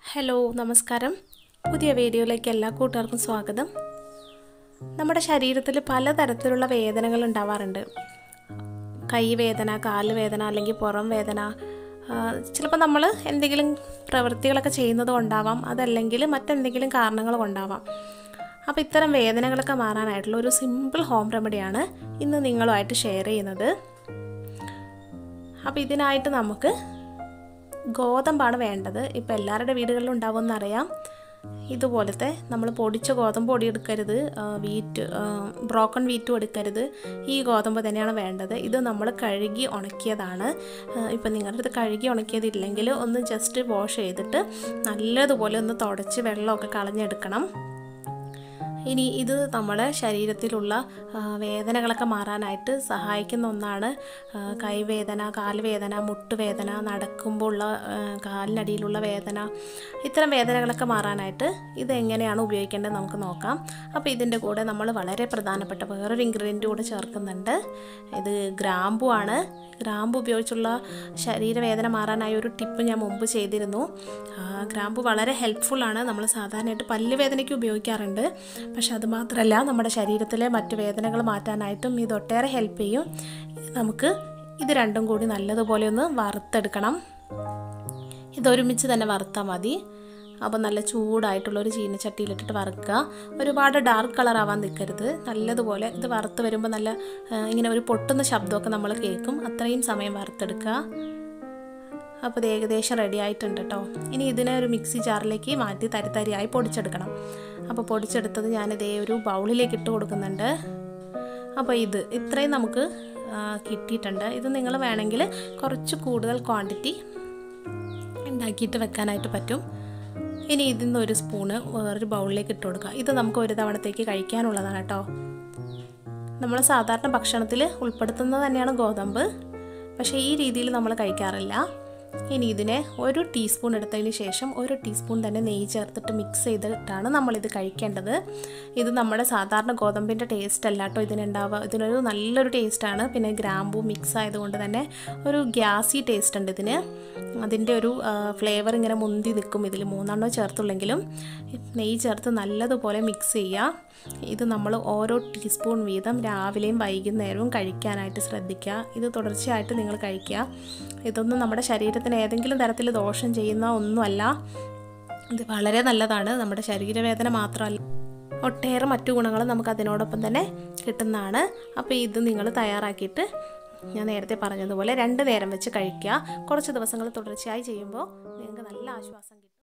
hello നമസ്കാരം പുതിയ വീഡിയോയിലേക്ക് എല്ലാ കൂട്ടുകാർക്കും സ്വാഗതം നമ്മുടെ ശരീരത്തിൽ പലതരത്തിലുള്ള വേദനകൾ ഉണ്ടാവാറുണ്ട് കൈ വേദന കാല് വേദന അല്ലെങ്കിൽ പുറം വേദന ചിലപ്പോൾ നമ്മൾ എന്തെങ്കിലും പ്രവൃത്തികളൊക്കെ ചെയ്യുന്നത് കൊണ്ടാവാം അതല്ലെങ്കിൽ മറ്റെന്തെങ്കിലും കാരണങ്ങൾ കൊണ്ടാവാം അപ്പോൾ ഇത്തരം വേദനകളൊക്കെ മാറാനായിട്ടുള്ള ഒരു സിമ്പിൾ ഹോം റെമഡിയാണ് ഇന്ന് നിങ്ങളുമായിട്ട് ഷെയർ ചെയ്യുന്നത് അപ്പോൾ ഇതിനായിട്ട് നമുക്ക് ഗോതമ്പാണ് വേണ്ടത് ഇപ്പോൾ എല്ലാവരുടെ വീടുകളിലും ഉണ്ടാവുമെന്നറിയാം ഇതുപോലത്തെ നമ്മൾ പൊടിച്ച ഗോതമ്പ് പൊടി എടുക്കരുത് ആ, വീറ്റ് ബ്രോക്കൺ വീറ്റും എടുക്കരുത് ഈ ഗോതമ്പ് തന്നെയാണ് വേണ്ടത് ഇത് നമ്മൾ കഴുകി ഉണക്കിയതാണ് ഇപ്പം നിങ്ങളുടെ അടുത്ത് കഴുകി ഉണക്കിയതില്ലെങ്കിൽ ഒന്ന് ജസ്റ്റ് വാഷ് ചെയ്തിട്ട് നല്ലതുപോലെ ഒന്ന് തുടച്ച് വെള്ളമൊക്കെ കളഞ്ഞെടുക്കണം ഇനി ഇത് നമ്മുടെ ശരീരത്തിലുള്ള ആ, വേദനകളൊക്കെ മാറാനായിട്ട് സഹായിക്കുന്ന ഒന്നാണ് ആ, കൈവേദന കാൽവേദന മുട്ടുവേദന നടക്കുമ്പോൾ ഉള്ള ആ, കാലിനടിയിലുള്ള വേദന ഇത്തരം വേദനകളൊക്കെ മാറാനായിട്ട് ഇത് എങ്ങനെയാണ് ഉപയോഗിക്കേണ്ടത് നമുക്ക് നോക്കാം അപ്പോൾ ഇതിൻ്റെ കൂടെ നമ്മൾ വളരെ പ്രധാനപ്പെട്ട വേറൊരു ഇൻഗ്രീഡിയൻ്റ് കൂടെ ചേർക്കുന്നുണ്ട് ഇത് ഗ്രാമ്പു ആണ് ഗ്രാമ്പു ഉപയോഗിച്ചുള്ള ശരീരവേദന മാറാനായ ഒരു ടിപ്പ് ഞാൻ മുമ്പ് ചെയ്തിരുന്നു ആ, ഗ്രാമ്പു വളരെ ഹെൽപ്ഫുള്ളാണ് നമ്മൾ സാധാരണയായിട്ട് പല്ല് വേദനയ്ക്ക് ഉപയോഗിക്കാറുണ്ട് പക്ഷെ അത് മാത്രമല്ല നമ്മുടെ ശരീരത്തിലെ മറ്റ് വേദനകൾ മാറ്റാനായിട്ടും ഇത് ഒട്ടേറെ ഹെൽപ്പ് ചെയ്യും നമുക്ക് ഇത് രണ്ടും കൂടി നല്ലതുപോലെ ഒന്ന് വറുത്തെടുക്കണം ഇതൊരുമിച്ച് തന്നെ വറുത്താൽ മതി അപ്പോൾ നല്ല ചൂടായിട്ടുള്ള ഒരു ചീനച്ചട്ടിയിലിട്ടിട്ട് വറുക്കുക ഒരുപാട് ഡാർക്ക് കളർ ആവാൻ നിൽക്കരുത് നല്ലതുപോലെ ഇത് വറുത്ത് വരുമ്പോൾ നല്ല ആ, ഇങ്ങനെ ഒരു പൊട്ടുന്ന ശബ്ദമൊക്കെ നമ്മൾ കേൾക്കും അത്രയും സമയം വറുത്തെടുക്കുക അപ്പോൾ ഇത് ഏകദേശം റെഡി ആയിട്ടുണ്ട് കേട്ടോ ഇനി ഇതിനെ ഒരു മിക്സി ജാറിലേക്ക് മാറ്റി തരിതരിയായി പൊടിച്ചെടുക്കണം അപ്പോൾ പൊടിച്ചെടുത്തത് ഞാനിതേ ഒരു ബൗളിലേക്ക് ഇട്ട് കൊടുക്കുന്നുണ്ട് അപ്പോൾ ഇത് ഇത്രയും നമുക്ക് ആ, കിട്ടിയിട്ടുണ്ട് ഇത് നിങ്ങൾ വേണമെങ്കിൽ കുറച്ച് കൂടുതൽ ക്വാണ്ടിറ്റി ഉണ്ടാക്കിയിട്ട് വെക്കാനായിട്ട് പറ്റും ഇനി ഇതിൽ നിന്ന് ഒരു സ്പൂണ് വേറൊരു ബൗളിലേക്ക് ഇട്ട് കൊടുക്കുക ഇത് നമുക്ക് ഒരു തവണത്തേക്ക് കഴിക്കാനുള്ളതാണ് കേട്ടോ നമ്മൾ സാധാരണ ഭക്ഷണത്തിൽ ഉൾപ്പെടുത്തുന്നത് തന്നെയാണ് ഗോതമ്പ് പക്ഷേ ഈ രീതിയിൽ നമ്മൾ കഴിക്കാറില്ല ഇനി ഇതിനെ ഒരു ടീസ്പൂൺ എടുത്തതിന് ശേഷം ഒരു ടീസ്പൂൺ തന്നെ നെയ്യ് ചേർത്തിട്ട് മിക്സ് ചെയ്തിട്ടാണ് നമ്മളിത് കഴിക്കേണ്ടത് ഇത് നമ്മുടെ സാധാരണ ഗോതമ്പിൻ്റെ ടേസ്റ്റ് അല്ല കേട്ടോ ഇതിനുണ്ടാവുക ഇതിനൊരു നല്ലൊരു ടേസ്റ്റാണ് പിന്നെ ഗ്രാമ്പൂ മിക്സ് ആയതുകൊണ്ട് തന്നെ ഒരു ഗ്യാസി ടേസ്റ്റ് ഉണ്ട് ഇതിന് അതിൻ്റെ ഒരു ഫ്ലേവർ ഇങ്ങനെ മുന്തി നിൽക്കും ഇതിൽ മൂന്നെണ്ണോ ചേർത്തുള്ളെങ്കിലും നെയ്യ് ചേർത്ത് നല്ലതുപോലെ മിക്സ് ചെയ്യുക ഇത് നമ്മൾ ഓരോ ടീസ്പൂൺ വീതം രാവിലെയും വൈകുന്നേരവും കഴിക്കാനായിട്ട് ശ്രദ്ധിക്കുക ഇത് തുടർച്ചയായിട്ട് നിങ്ങൾ കഴിക്കുക ഇതൊന്നും നമ്മുടെ ശരീരത്തിന് ഏതെങ്കിലും തരത്തിൽ ദോഷം ചെയ്യുന്ന ഒന്നുമല്ല ഇത് വളരെ നല്ലതാണ് നമ്മുടെ ശരീരവേദന മാത്രമല്ല ഒട്ടേറെ മറ്റു ഗുണങ്ങൾ നമുക്ക് അതിനോടൊപ്പം തന്നെ കിട്ടുന്നതാണ് അപ്പോൾ ഇത് നിങ്ങൾ തയ്യാറാക്കിയിട്ട് ഞാൻ നേരത്തെ പറഞ്ഞതുപോലെ രണ്ട് നേരം വെച്ച് കഴിക്കുക കുറച്ച് ദിവസങ്ങൾ തുടർച്ചയായി ചെയ്യുമ്പോൾ നിങ്ങൾക്ക് നല്ല ആശ്വാസം കിട്ടും